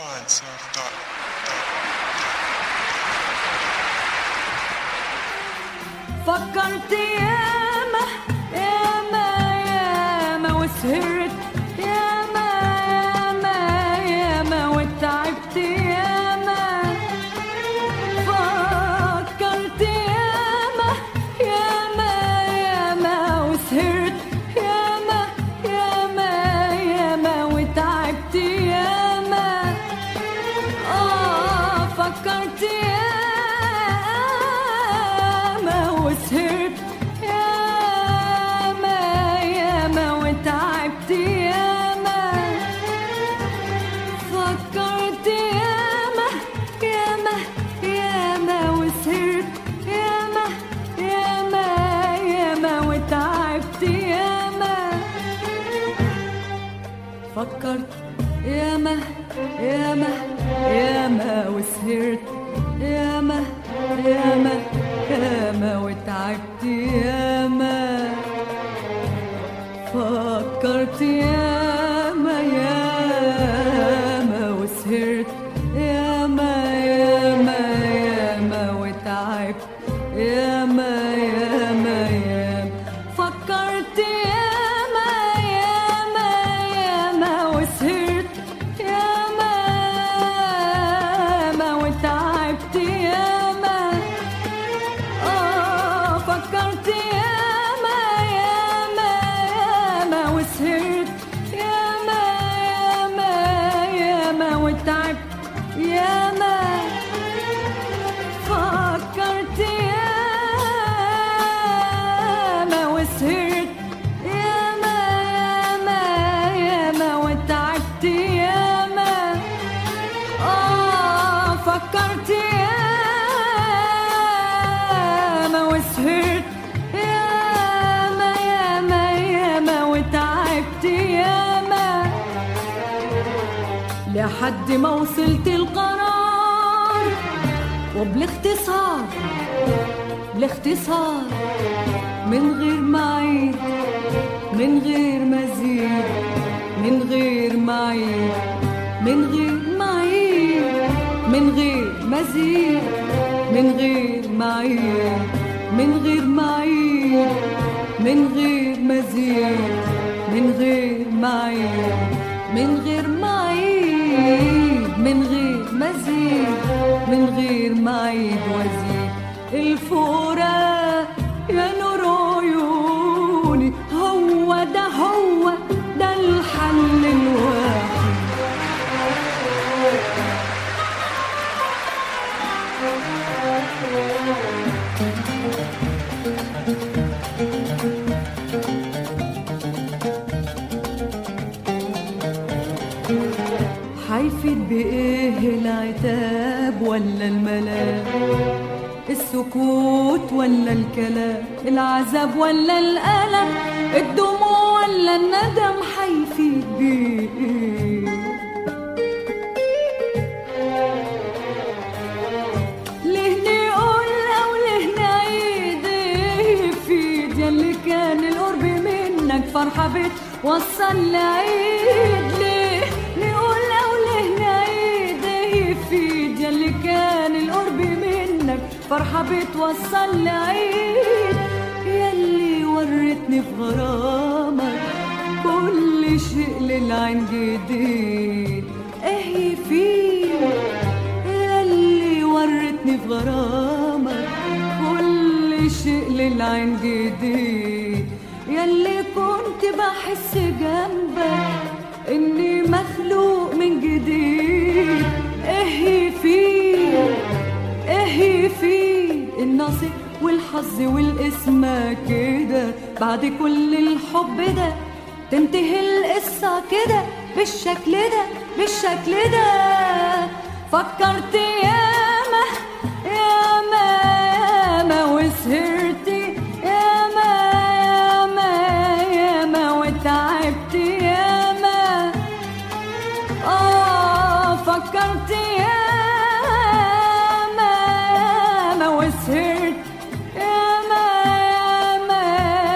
Fine, so dot, dot. فكرت ياما ياما ياما وسهرت ياما ياما ياما وتعبت ياما فكرت ياما ياما ياما وسهرت ياما ياما ياما وتعبت ياما آه فكرت ياما وسهرت ياما ياما وتعبت ياما فكرت ياما ياما ياما وسهرت ياما ياما ياما وتعبت ياما فكرت ياما ياما ياما وسهرت ياما ياما ياما وتعبت ياما فكرت ياما ياما وسهرت ياما ياما ياما وتعبت ياما ياما ياما فكرت ياما ياما ياما وسهرت ياما ياما وتعبت ياما آه فكرت ياما ياما ياما وسهرت ياما ياما ياما وتعبت ياما فكرت ياما وسهرت ياما ياما ياما وتعبت ياما آه فكرت ياما وسهرت ياما ياما ياما وتعبت ياما لحد ما وصلت القرار وبالاختصار بالاختصار من غير معيد من غير مزيد من غير معيد من غير معيد من غير مزيد من غير معيد من غير معيد من غير مزيد من غير معيد من غير معيد من غير مزيد من غير معيد وزيد الفراق يا نور عيوني هو ده هو ده الحل الواحد حيفيد بإيه العتاب ولا الملام السكوت ولا الكلام العذاب ولا الألم الدموع ولا الندم حيفيد بإيه ليه نقول أو ليه نعيد إيه يفيد ياللي كان القرب منك فرحة بتوصل لعيد ليه نقول أو ليه نعيد إيه يفيد ياللي كان القرب منك فرحة بتوصل لعيد ياللي ورتني في غرامك كل شيء للعين جديد ايه يفيد ياللي ورتني في غرامك كل شيء للعين جديد ياللي كنت بحس جنبك اني مخلوق من جديد ايه يفيد ايه يفيد النصيب والحظ والاسم كده بعد كل الحب ده تنتهي القصة كده بالشكل ده بالشكل ده فكرت ياما ياما ياما وسهرت ياما ياما ياما وتعبت ياما آه فكرت ياما ياما وسهرت ياما ياما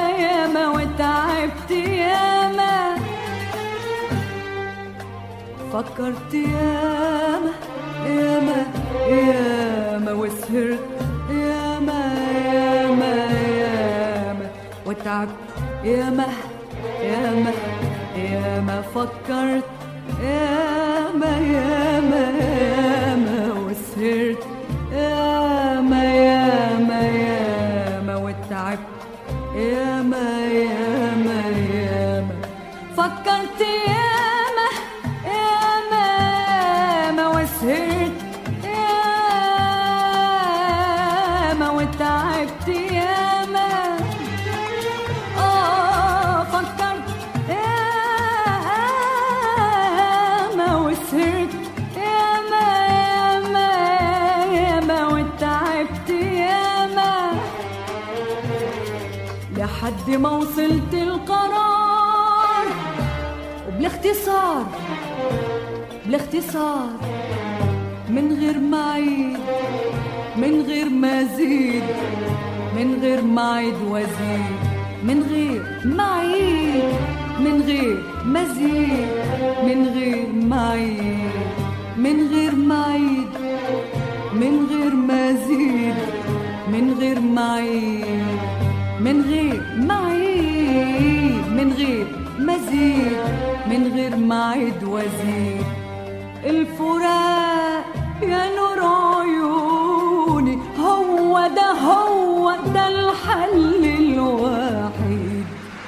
ياما وتعبت ياما فكرت ياما ياما ياما وسهرت ياما ياما ياما وتعبت ياما ياما ياما فكرت ياما ياما ياما وسهرت ياما ياما ياما وتعبت ياما ياما ياما فكرت ياما ياما ياما وسهرت ياما وتعبت ياما آه فكرت ياما وسهرت ياما ياما ياما وتعبت ياما لحد ما وصلت القرار وبالاختصار بالاختصار من غير ما عيد من غير ما زيد من غير ما عيد وزيد من غير ما عيد من غير ما زيد من غير ما عيد من غير ما عيد من غير ما زيد من غير ما عيد من غير ما عيد من غير ما زيد من غير ما عيد وزيد الفراق يا نور عيوني هو ده هو ده الحل الوحيد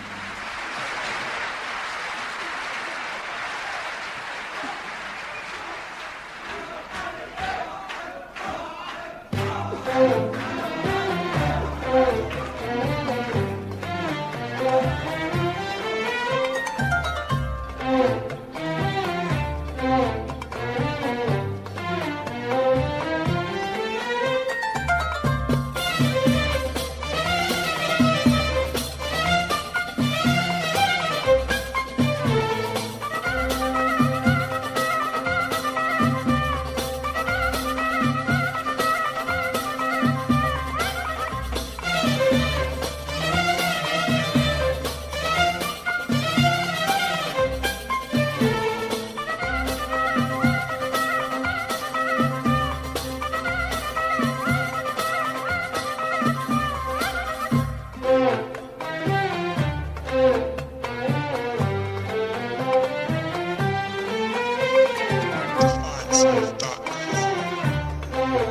Mindself.com.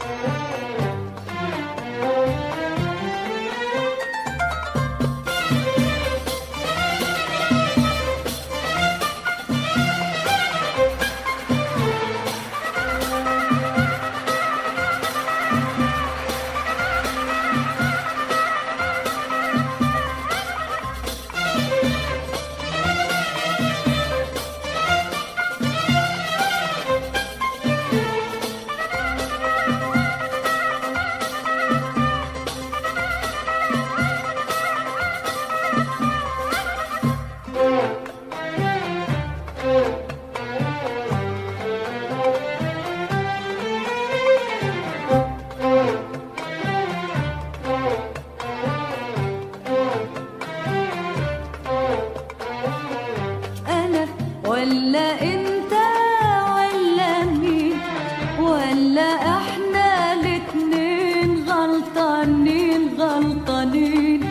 انا ولا انت ولا مين ولا احنا الاتنين غلطانين غلطانين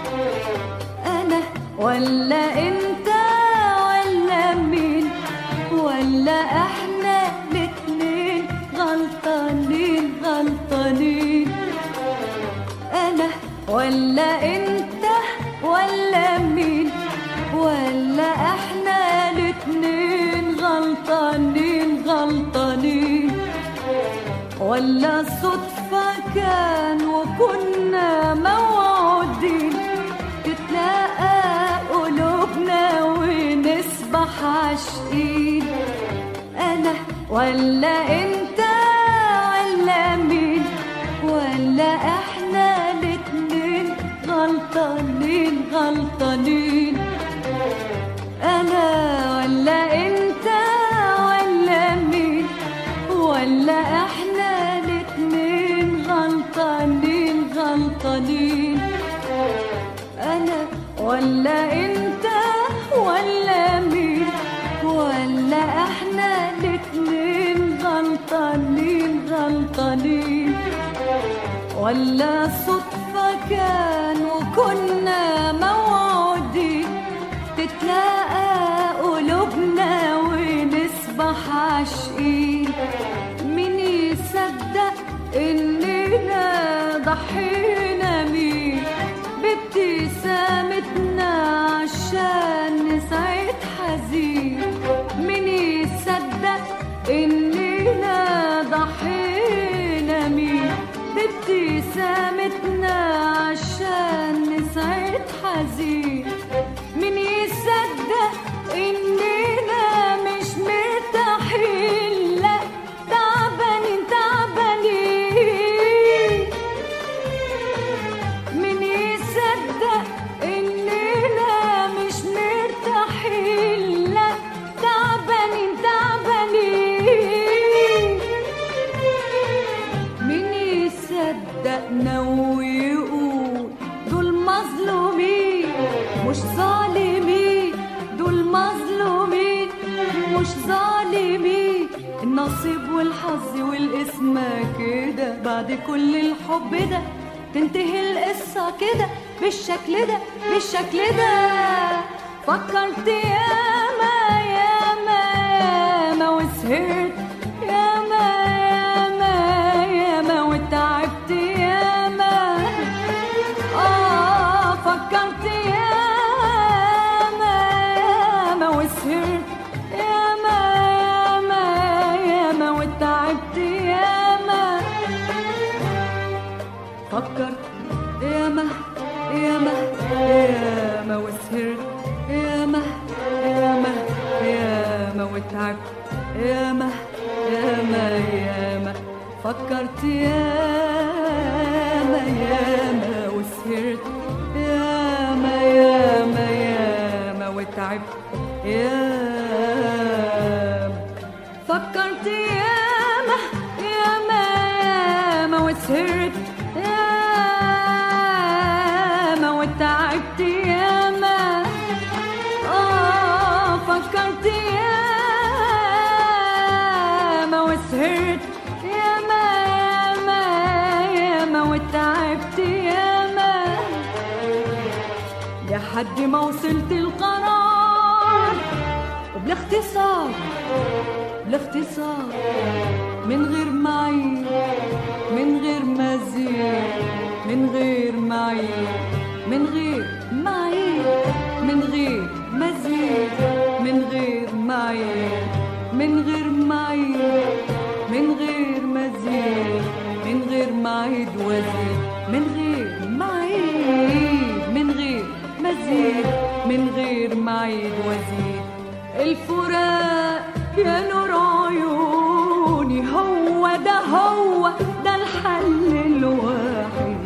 انا ولا انت ولا مين ولا احنا الاتنين غلطانين غلطانين انا ولا انت ولا مين ولا احنا الاتنين غلطانين غلطانين ولا صدفة كان وكنا موعودين تتلاقى قلوبنا ونسبح عاشقين انا ولا انت ولا مين ولا احنا الاتنين غلطانين غلطانين انا ولا انت ولا مين ولا احنا الاتنين غلطانين غلطانين انا ولا انت ولا مين ولا احنا غلطانين ولا صدفة كان وكنا موعودين تتلاقى قلوبنا ونصبح عاشقين مين يصدق إننا ضحينا مين بابتسامتنا عشان نسعد حزين مين يصدق إننا ضحينا مين بابتسامتنا عشان نسعد حزين مين يصدق إننا مش مرتاحين لا تعبانين تعبانين مين يصدق إننا مش مرتاحين لا تعبانين تعبانين مين يصدقنا ويقول دول مظلومين مش ظالمين دول مظلومين مش ظالمين النصيب والحظ والاسم كده بعد كل الحب ده تنتهي القصة كده بالشكل ده بالشكل ده فكرت ياما ياما ياما وسهرت ياما ياما ياما وتعبت ياما آه فكرت ياما ياما وسهرت ياما ياما ياما وتعبت ياما فكرت ياما ياما ياما وسهرت ياما ياما ياما وتعبت ياما ياما ياما فكرت ياما ياما وسهرت ياما ياما ياما وتعبت ياما فكرت ياما ياما ياما وسهرت ياما وتعبت ياما آه فكرت ياما وسهرت ياما ياما ياما وتعبت ياما لحد ما وصلت القرار وبالاختصار بالاختصار من غير معين من غير مزيد من غير معين من غير معين من غير مزيد من غير معين من غير معين من غير مزيد من غير معيد وزيد من غير معيد من غير مزيد من غير معيد وزيد الفراق يا نور عيوني هو ده هو ده الحل الوحيد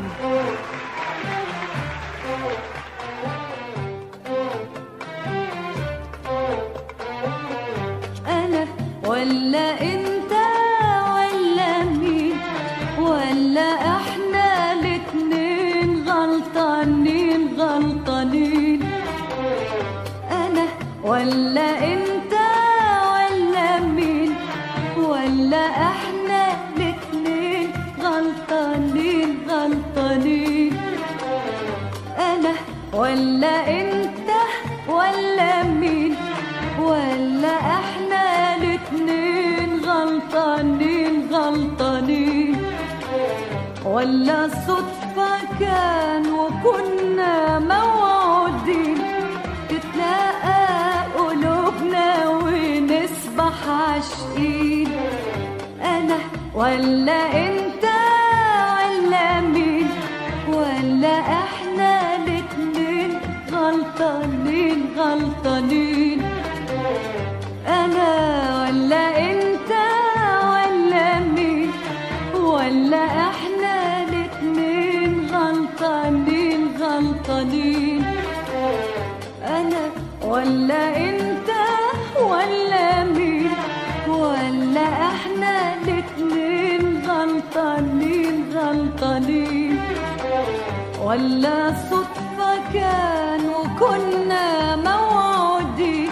انا ولا انت ولا مين ولا احنا الاتنين غلطانين غلطانين انا ولا انت ولا مين ولا احنا الاتنين غلطانين غلطانين انا ولا انت ولا مين ولا احنا الاتنين غلطانين غلطانين ولا صدفة كان وكنا موعودين تتلاقى قلوبنا ونصبح عاشقين انا ولا انت ولا مين ولا احنا الاتنين غلطانين غلطانين انا ولا انت ولا مين ولا احنا الاتنين غلطانين غلطانين انا ولا انت ولا مين ولا احنا الاتنين غلطانين غلطانين ولا صدفة كان وكنا موعودين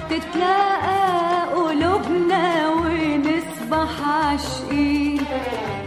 تتلاقى قلوبنا ونصبح عاشقين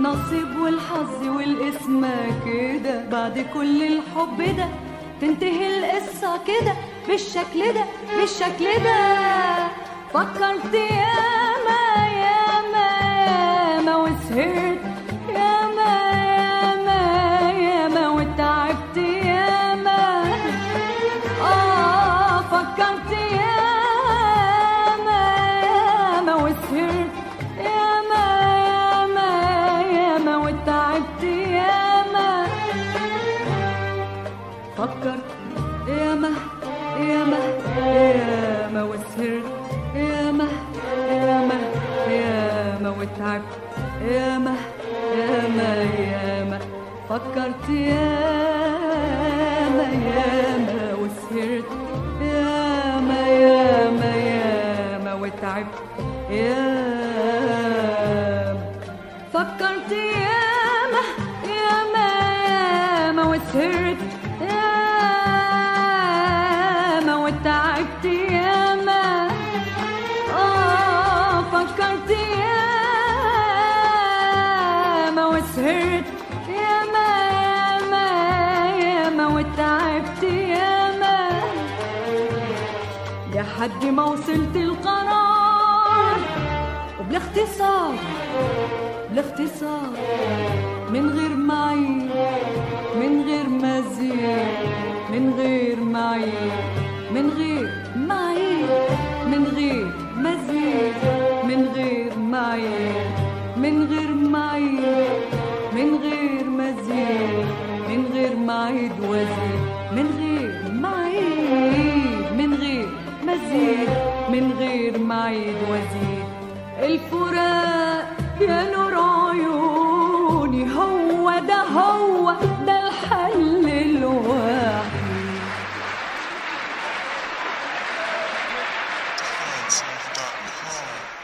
النصيب والحظ والاسم كده بعد كل الحب ده تنتهي القصة كده بالشكل ده بالشكل ده فكرت ياما ياما ياما وسهرت ياما ياما ياما وتعبت ياما آه فكرت ياما ياما وسهرت ياما ياما ياما وتعبت ياما فكرت ياما ياما ياما وسهرت ياما ياما ياما وتعبت ياما ياما ياما فكرت ياما ياما وسهرت ياما ياما ياما وتعبت ياما فكرت ياما ياما ياما وسهرت ياما وتعبت ياما آه فكرت ياما وسهرت ياما ياما ياما وتعبت ياما لحد ما وصلت القرار وبالاختصار بالاختصار من غير معي من غير مزيد من غير معي من غير معي من غير مزيد من غير معي من غير معي من غير مزيد من غير معيد وزيد من غير معيد من غير مزيد من غير معيد وزيد الفراق يا نور عيوني هو ده هو ده الحل الوحيد Hardself.com.